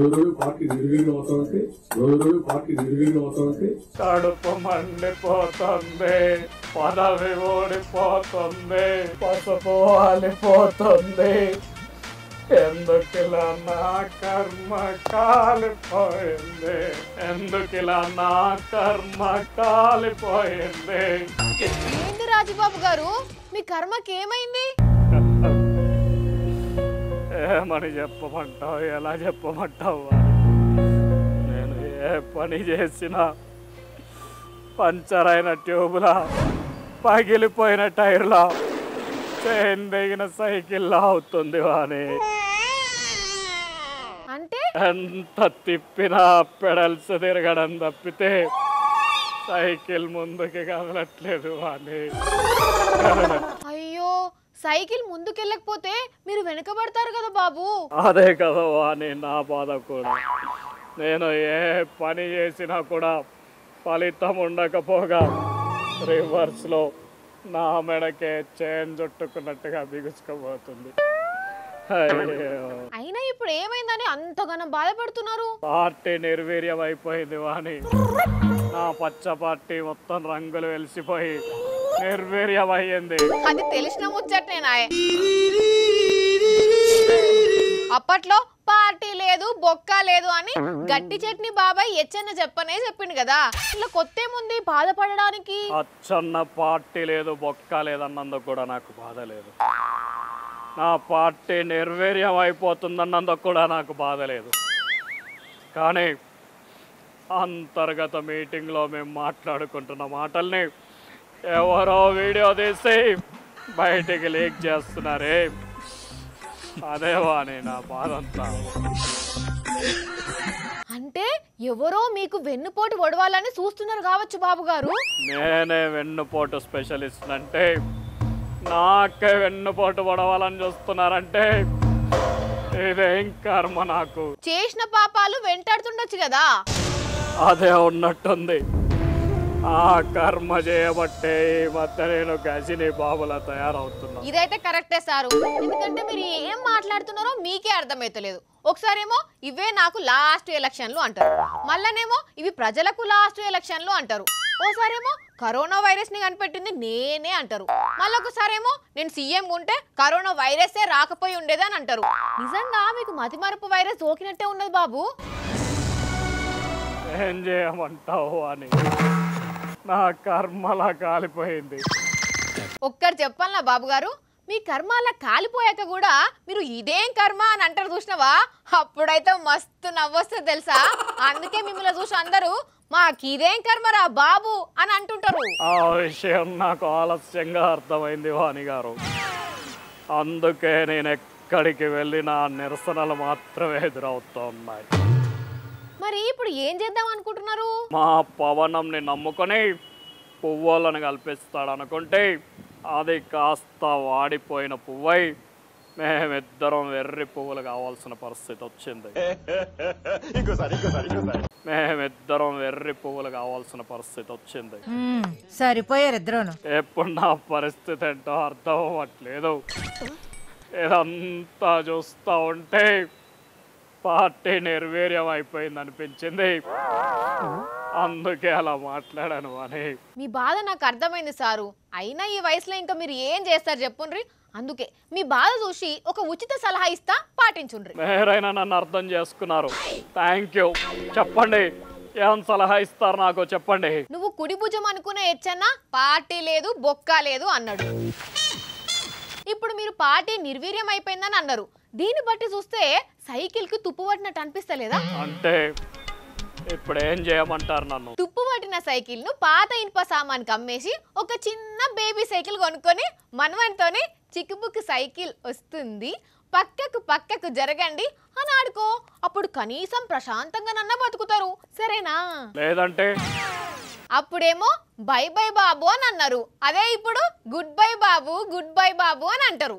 రోజు రోజు పార్టీ నిర్వీర్యం అవుతుంది రోజు రోజు పార్టీ నిర్వీర్యం అవుతుంది కడుపు మండిపోతుంది పదవి ఓడిపోతుంది పసుపు వాలిపోతుంది ఎందుకిలా నా కర్మ కాలిపోయింది ఎందుకిలా నా కర్మ కాలిపోయింది ఏంటి రాజబాబు గారు మీ కర్మకి ఏమైంది ఏమని చెప్పమంటావు ఎలా చెప్పమంటావు అని నేను ఏ పని చేసినా పంచర్ అయిన ట్యూబ్లా పగిలిపోయిన టైర్లా చైన్ దిగిన సైకిల్లా అవుతుంది వాని అంటే ఎంత తిప్పినా పెడల్స్ తిరగడం తప్పితే సైకిల్ ముందుకి కదలట్లేదు వాని అయ్యో సైకిల్ ముందుకెళ్ళకపోతే మీరు వెనకబడతారు కదా బాబు అదే కదా వాని నా బాధ కూడా నేను ఏ పని చేసినా కూడా ఫలితం ఉండకపోగా రివర్స్లో నా మెడకే చైన్ చుట్టుకున్నట్టుగా బిగుసుకుపోతుంది అయ్యో అయినా ఇప్పుడు ఏమైందని అంతగానం బాధపడుతున్నారు పార్టీ నిర్వీర్యం అయిపోయింది వాని నా పచ్చ పార్టీ మొత్తం రంగులు వెలిసిపోయి నిర్వీర్యం అయ్యింది అది తెలిసిన ముచ్చటనేనా అప్పట్లో పార్టీ లేదు బొక్క లేదు అని గట్టి చట్నీ బాబాయ్ ఎచ్చన్న చెప్పనే చెప్పిండు కదా ఇలా కొత్త ఏముంది బాధపడడానికి అచ్చన్న పార్టీ లేదు బొక్క లేదన్నందుకు కూడా నాకు బాధ లేదు నా పార్టీ నిర్వీర్యం అయిపోతుందన్నందుకు కూడా నాకు బాధ లేదు కానీ అంతర్గత మీటింగ్లో మేము మాట్లాడుకుంటున్న మాటల్ని ఎవరో వీడియో తీసి బయటికి లీక్ చేస్తున్నారే అదే వాణి నా బాధ అంతా అంటే ఎవరో మీకు వెన్నుపోటు ఒడవాలని చూస్తున్నారు కావచ్చు బాబు గారు నేనే వెన్నుపోటు స్పెషలిస్ట్ అంటే నాకే వెన్నుపోటు పడవాలని చూస్తున్నారంటే ఇదేం కర్మ నాకు చేసిన పాపాలు వెంటాడుతుండొచ్చు కదా అదే ఉన్నట్టుంది ఆ కర్మ చేయబట్టే ఈ మధ్య నేను గజిని బాబులా తయారవుతున్నా ఇదైతే కరెక్టే సారు ఎందుకంటే మీరు ఏం మాట్లాడుతున్నారో మీకే అర్థమైతలేదు ఒకసారేమో ఇవే నాకు లాస్ట్ ఎలక్షన్లు అంటారు మళ్ళనేమో ఇవి ప్రజలకు లాస్ట్ ఎలక్షన్లు అంటారు ఓసారేమో కరోనా వైరస్ ని కనిపెట్టింది నేనే అంటారు మళ్ళొకసారేమో నేను సీఎం ఉంటే కరోనా వైరసే రాకపోయి ఉండేదని అంటారు నిజంగా మీకు మతిమరుపు వైరస్ సోకినట్టే ఉన్నది బాబు ఏం చేయమంటావు అని నా కర్మలా కాలిపోయింది ఒక్కరు చెప్పాలనా బాబు గారు మీ కర్మ అలా కాలిపోయాక కూడా మీరు ఇదేం కర్మ అని అంటారు చూసినావా అప్పుడైతే మస్తు నవ్వొస్తుంది తెలుసా అందుకే మిమ్మల్ని చూసి అందరూ మాకు ఇదేం కర్మరా బాబు అని అంటుంటారు ఆ విషయం నాకు ఆలస్యంగా అర్థమైంది వాణి గారు అందుకే నేను ఎక్కడికి వెళ్ళినా నిరసనలు మాత్రమే ఎదురవుతూ ఉన్నాయి మరి ఇప్పుడు ఏం చేద్దాం అనుకుంటున్నారు మా పవనంని నమ్ముకొని పువ్వులను కల్పిస్తాడు అనుకుంటే అది కాస్త వాడిపోయిన పువ్వై మేమిద్దరం వెర్రి పువ్వులు కావాల్సిన పరిస్థితి వచ్చింది మేమిద్దరం వెర్రి పువ్వులు కావాల్సిన పరిస్థితి వచ్చింది మ్మ్. సరిపోయారు ఇద్దరును ఎప్పుడు నా పరిస్థితి ఏంటో అర్థం అవ్వట్లేదు ఇదంతా చూస్తూ ఉంటే పార్టీ నిర్వీర్యం అయిపోయింది అనిపించింది అందుకే అలా మాట్లాడాను అని మీ బాధ నాకు అర్థమైంది సారు అయినా ఈ వయసులో ఇంకా మీరు ఏం చేస్తారు చెప్పుండ్రి అందుకే మీ బాధ చూసి ఒక ఉచిత సలహా ఇస్తా పాటించుండ్రి మీరైనా నన్ను అర్థం చేసుకున్నారు థ్యాంక్ యూ చెప్పండి ఏం సలహా ఇస్తారు నాకు చెప్పండి నువ్వు కుడి భుజం అనుకునే ఎచ్చన్న పార్టీ లేదు బొక్క లేదు అన్నాడు ఇప్పుడు మీరు పార్టీ నిర్వీర్యం అయిపోయిందని అన్నారు దీన్ని బట్టి చూస్తే సైకిల్ కి తుప్పు పట్టినట్టు అనిపిస్తలేదా అంటే ఇప్పుడు ఏం చేయమంటారు నన్ను తుప్పు పట్టిన సైకిల్ ను పాత ఇనుప సామాన్కి అమ్మేసి ఒక చిన్న బేబీ సైకిల్ కొనుక్కొని మనవనితోని చిక్కుబుక్కు సైకిల్ వస్తుంది పక్కకు పక్కకు జరగండి అని ఆడుకో అప్పుడు కనీసం ప్రశాంతంగా నన్న బతుకుతారు సరేనా లేదంటే అప్పుడేమో బై బై బాబు అని అన్నారు అదే ఇప్పుడు గుడ్ బై బాబు గుడ్ బై బాబు అని అంటారు